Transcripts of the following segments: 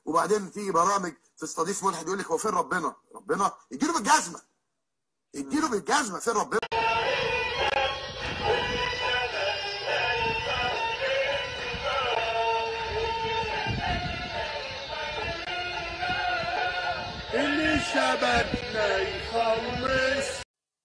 وبعدين تيجي برامج تستضيف ملحد يقول لك هو فين ربنا ربنا اديله بالجزمه اديله بالجزمه فين ربنا اللي شبكنا يخلص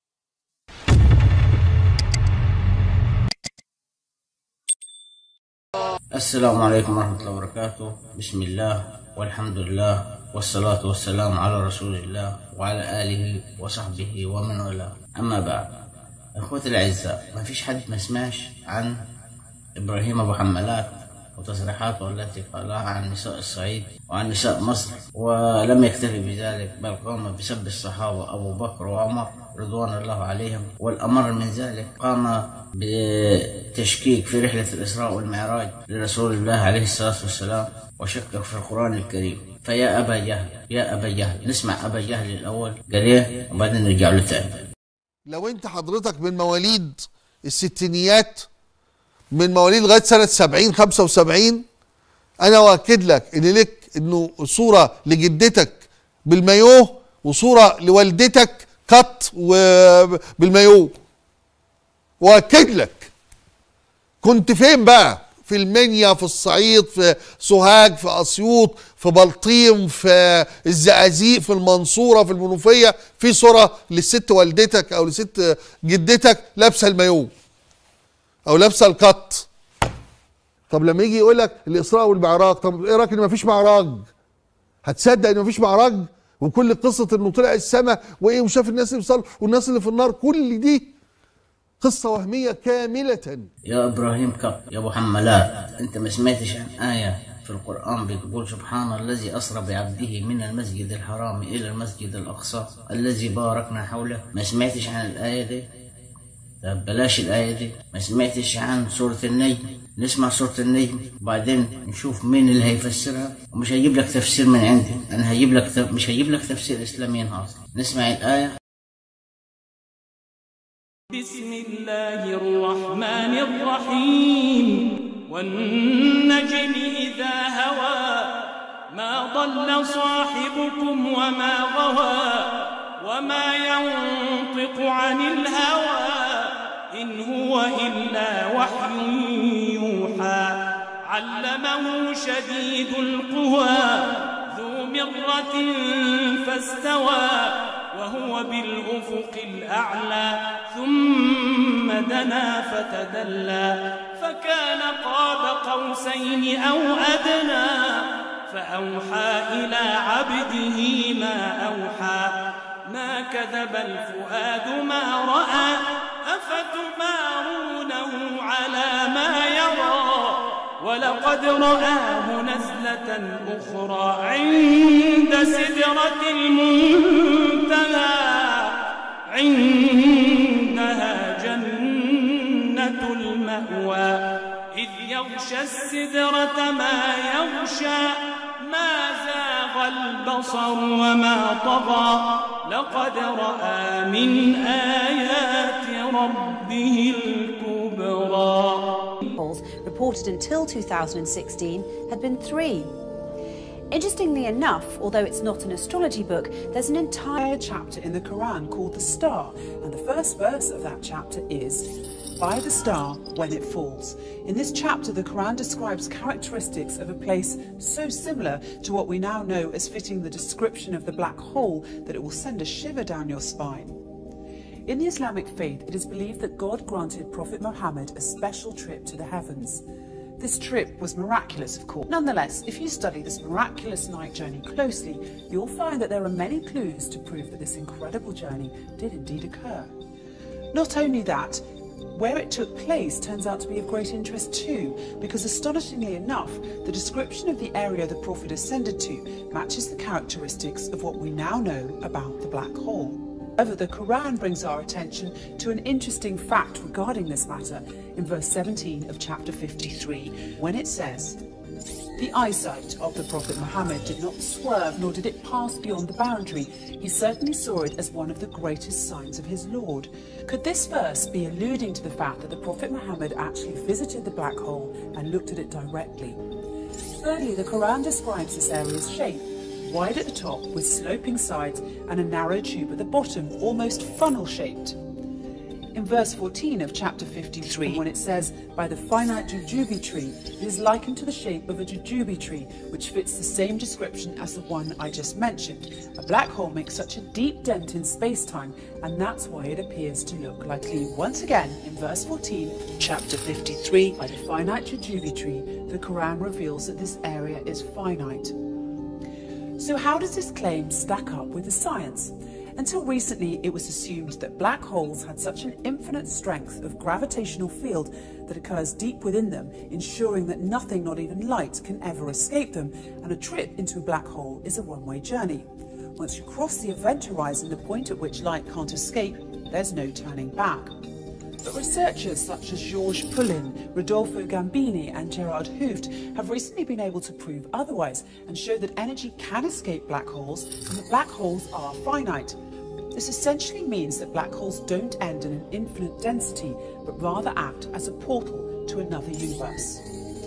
السلام عليكم ورحمة الله وبركاته بسم الله والحمد لله والصلاة والسلام على رسول الله وعلى آله وصحبه ومن والاه أما بعد أخوتي الأعزاء ما فيش حد ما سمعش عن إبراهيم أبو حمالات وتصريحاته التي قالها عن نساء الصعيد وعن نساء مصر ولم يكتفي بذلك بل قام بسب الصحابة أبو بكر وعمر رضوان الله عليهم والأمر من ذلك قام بتشكيك في رحلة الإسراء والمعراج لرسول الله عليه الصلاة والسلام وشكك في القرآن الكريم فيا أبا جهل يا أبا جهل نسمع أبا جهل الأول قال إيه وبعدين نرجع له تاني لو انت حضرتك من مواليد الستينيات من مواليد لغايه سنه 70 75 انا واكد لك ان لك انه صوره لجدتك بالمايوه وصوره لوالدتك قط وبالمايوه واكد لك كنت فين بقى في المنيا في الصعيد في سوهاج في اسيوط في بلطيم في الزقازيق في المنصوره في المنوفيه في صوره للست والدتك او لست جدتك لابسه المايوه او لابسه القط طب لما يجي يقول لك الاسراء والمعراج طب ايه رايك ان مفيش معراج هتصدق ان مفيش معراج وكل قصه انه طلع السماء وايه وشاف الناس اللي بيصلوا والناس اللي في النار كل دي قصه وهميه كامله يا إبراهيم كف يا أبو حمالات أنت ما سمعتش عن آية في القرآن بتقول سبحان الذي أسرى بعبده من المسجد الحرام إلى المسجد الأقصى الذي باركنا حوله ما سمعتش عن الآية دي طب بلاش الآية دي ما سمعتش عن سورة النجم نسمع سورة النجم وبعدين نشوف مين اللي هيفسرها ومش هجيب لك تفسير من عندي أنا هجيب لك تف... مش هجيب لك تفسير إسلامي نهار نسمع الآية بسم الله الرحمن الرحيم والنجم إذا هوى ما ضل صاحبكم وما غوى وما ينطق عن الهوى إن هو إلا وحي يوحى علمه شديد القوى ذو مرة فاستوى وهو بالأفق الأعلى ثم دنا فتدلى فكان قاب قوسين أو أدنى فأوحى إلى عبده ما أوحى ما كذب الفؤاد ما رأى أفتمارونه على ما يرى ولقد رآه نزلة أخرى عند سدرة المنتهى عندها جنة المأوى إذ يغشى السدرة ما يغشى ما زاغ البصر وما طغى لقد رأى من آيات ربه الكبرى polls reported until 2016 had been three. Interestingly enough, although it's not an astrology book, there's an entire entire chapter in the Quran called the Star, and the first verse of that chapter is By the star when it falls. In this chapter, the Quran describes characteristics of a place so similar to what we now know as fitting the description of the black hole that it will send a shiver down your spine. In the Islamic faith, it is believed that God granted Prophet Muhammad a special trip to the heavens. This trip was miraculous, of course. Nonetheless, if you study this miraculous night journey closely, you'll find that there are many clues to prove that this incredible journey did indeed occur. Not only that, where it took place turns out to be of great interest too, because astonishingly enough, the description of the area the Prophet ascended to matches the characteristics of what we now know about the black hole. However, the Quran brings our attention to an interesting fact regarding this matter in verse 17 of chapter 53, when it says, The eyesight of the Prophet Muhammad did not swerve, nor did it pass beyond the boundary. He certainly saw it as one of the greatest signs of his Lord. Could this verse be alluding to the fact that the Prophet Muhammad actually visited the black hole and looked at it directly? Thirdly, the Quran describes this area's shape wide at the top with sloping sides and a narrow tube at the bottom, almost funnel shaped. In verse 14 of chapter 53, when it says, By the finite jujube tree, it is likened to the shape of a jujube tree, which fits the same description as the one I just mentioned. A black hole makes such a deep dent in space time, and that's why it appears to look like a Once again, in verse 14, chapter 53, by the finite jujube tree, the Quran reveals that this area is finite. So, how does this claim stack up with the science? Until recently, it was assumed that black holes had such an infinite strength of gravitational field that occurs deep within them, ensuring that nothing, not even light, can ever escape them, and a trip into a black hole is a one way journey. Once you cross the event horizon, the point at which light can't escape, there's no turning back. But researchers such as Georges Poulin, Rodolfo Gambini, and Gerard Hooft have recently been able to prove otherwise and show that energy can escape black holes and that black holes are finite. This essentially means that black holes don't end in an infinite density, but rather act as a portal to another universe.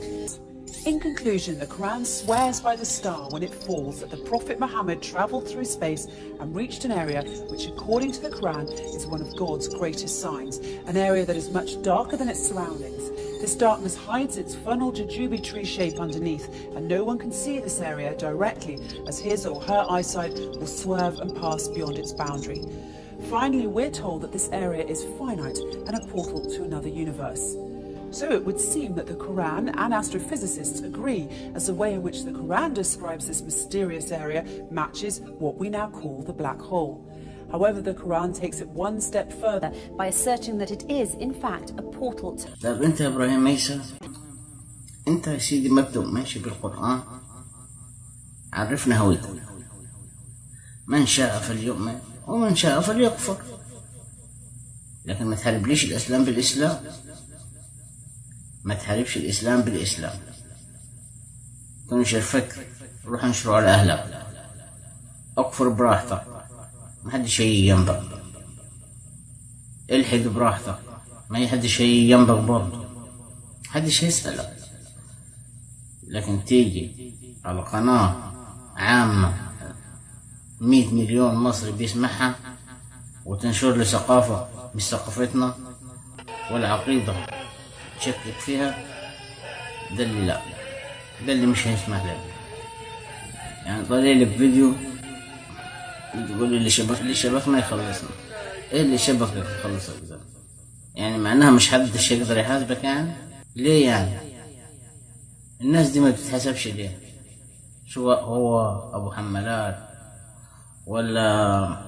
In conclusion, the Quran swears by the star when it falls that the Prophet Muhammad travelled through space and reached an area which, according to the Quran, is one of God's greatest signs, an area that is much darker than its surroundings. This darkness hides its funnel jujube tree shape underneath, and no one can see this area directly as his or her eyesight will swerve and pass beyond its boundary. Finally, we're told that this area is finite and a portal to another universe. So it would seem that the Quran and astrophysicists agree as the way in which the Quran describes this mysterious area matches what we now call the black hole. However, the Quran takes it one step further by asserting that it is, in fact, a portal to طيب انت يا ابراهيم عيسى انت يا سيدي مكتوب ماشي بالقران عرفنا هويتك من شاء فليؤمن ومن شاء فليكفر لكن ما تحاربليش الاسلام بالاسلام ما تحاربش الاسلام بالاسلام تنشر فكر روح انشره على اهلك اكفر براحتك ما حدش هيجي جنبك الحق براحتك ما حدش هيجي جنبك برضه محدش هيسألك لكن تيجي على قناة عامة مية مليون مصري بيسمعها وتنشر لي ثقافة مش ثقافتنا ولا عقيدة تشكك فيها ده اللي لا ده اللي مش هيسمح لك يعني طالع لي بفيديو تقول لي اللي شبك اللي شبكنا يخلصنا ايه اللي شبكك يخلصك ده يعني معناها مش حدش يقدر يحاسبك يعني ليه يعني الناس دي ما بتتحسبش ليه شو هو ابو حمالات ولا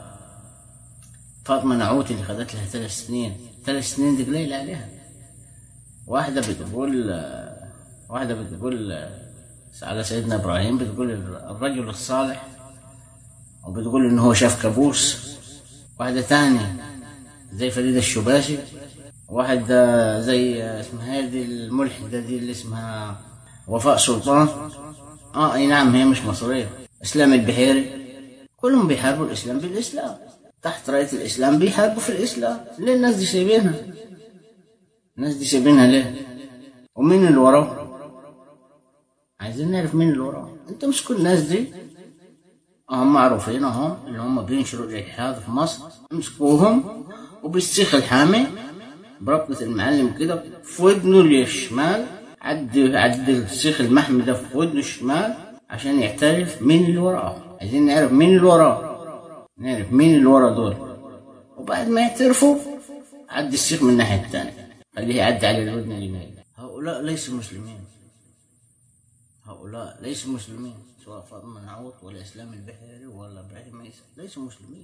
فاطمة نعوت اللي خدت لها ثلاث سنين ثلاث سنين دي قليل عليها واحدة بتقول واحدة بتقول على سيدنا إبراهيم بتقول الرجل الصالح وبتقول إن هو شاف كابوس واحدة تانية زي فريدة الشباشي واحدة زي اسمها هذه الملحدة دي اللي اسمها وفاء سلطان اه اي نعم هي مش مصرية اسلام البحيري كلهم بيحاربوا الاسلام بالاسلام تحت راية الاسلام بيحاربوا في الاسلام ليه الناس دي سايبينها الناس دي سايبينها ليه ومين اللي وراه عايزين نعرف مين اللي وراه انت مش كل الناس دي هم معروفين اهم اللي هم بينشروا الالحاد في مصر امسكوهم وبالسيخ الحامي بربطة المعلم كده في ودنه الشمال عد عد السيخ المحمي ده في ودنه الشمال عشان يعترف مين اللي وراه عايزين نعرف مين اللي وراه نعرف مين اللي ورا دول وبعد ما يعترفوا عد السيخ من الناحية التانية خليه يعدي على الودن اليمين هؤلاء ليسوا مسلمين هؤلاء ليسوا مسلمين سواء فاطمة نعوت ولا إسلام البحيري ولا إبراهيم عيسى ليسوا مسلمين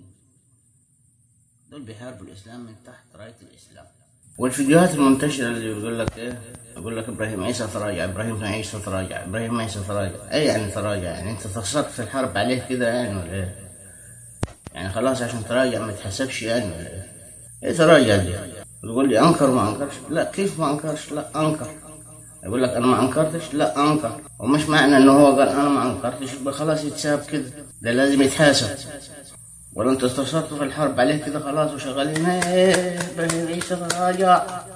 دول بيحاربوا الإسلام من تحت راية الإسلام والفيديوهات المنتشرة اللي يقول لك إيه يقول لك إبراهيم عيسى تراجع إبراهيم عيسى تراجع إبراهيم عيسى تراجع أي يعني تراجع يعني أنت خسرت في الحرب عليه كده يعني ولا إيه يعني خلاص عشان تراجع ما تحسبش يعني ولا إيه إيه تراجع دي تقول لي أنكر ما أنكرش لا كيف ما أنكرش لا أنكر يقول لك انا ما انكرتش لا انكر ومش معنى انه هو قال انا ما انكرتش يبقى خلاص يتساب كده ده لازم يتحاسب ولا انتوا استشرتوا في الحرب عليه كده خلاص وشغالين ايه ابراهيم عيسى تراجع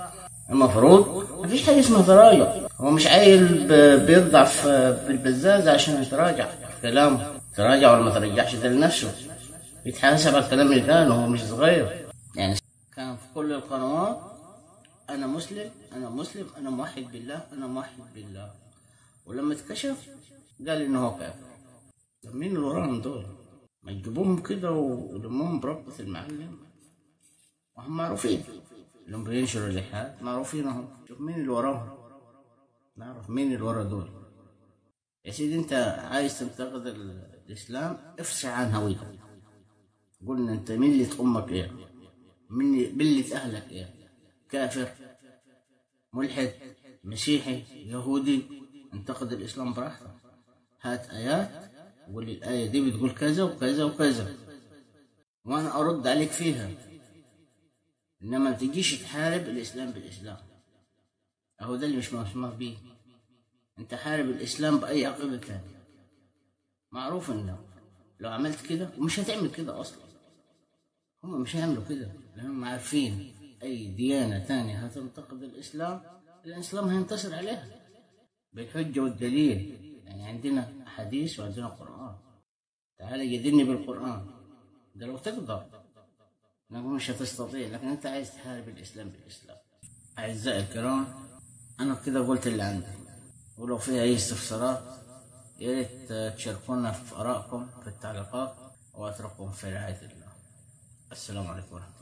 المفروض مفيش حاجة اسمها تراجع هو مش عيل ب- بيرضع في بالبزازة عشان يتراجع في كلامه تراجع ولا ما ترجعش ده لنفسه يتحاسب على الكلام اللي قاله هو مش صغير يعني كان في كل القنوات أنا مسلم أنا مسلم أنا موحد بالله أنا موحد بالله ولما اتكشف قال إنه هو كافر طب مين اللي وراهم دول؟ ما تجيبوهم كده ولمهم بربة المعلم وهم معروفين اللي بينشروا اللحاد معروفين اهم شوف مين اللي وراهم نعرف مين اللي ورا دول يا سيدي انت عايز تنتقد ال- الاسلام افصح عن هويتك قلنا انت ملة امك ايه من ملة اهلك ايه كافر ملحد مسيحي يهودي انتقد الاسلام براحتك هات ايات وقول لي الايه دي بتقول كذا وكذا وكذا وانا ارد عليك فيها انما ما تجيش تحارب الاسلام بالاسلام اهو ده اللي مش مسموح بيه انت حارب الاسلام باي عقيده تانية معروف انه لو عملت كده ومش هتعمل كده اصلا هم مش هيعملوا كده لانهم عارفين اي ديانه تانية هتنتقد الاسلام الاسلام هينتصر عليها بالحجه والدليل يعني عندنا حديث وعندنا قران تعال جدلني بالقران ده لو تقدر نقول مش هتستطيع لكن انت عايز تحارب الاسلام بالاسلام اعزائي الكرام انا كده قلت اللي عندي ولو في اي استفسارات يا ريت تشاركونا في ارائكم في التعليقات واترككم في رعايه الله السلام عليكم ورحمه الله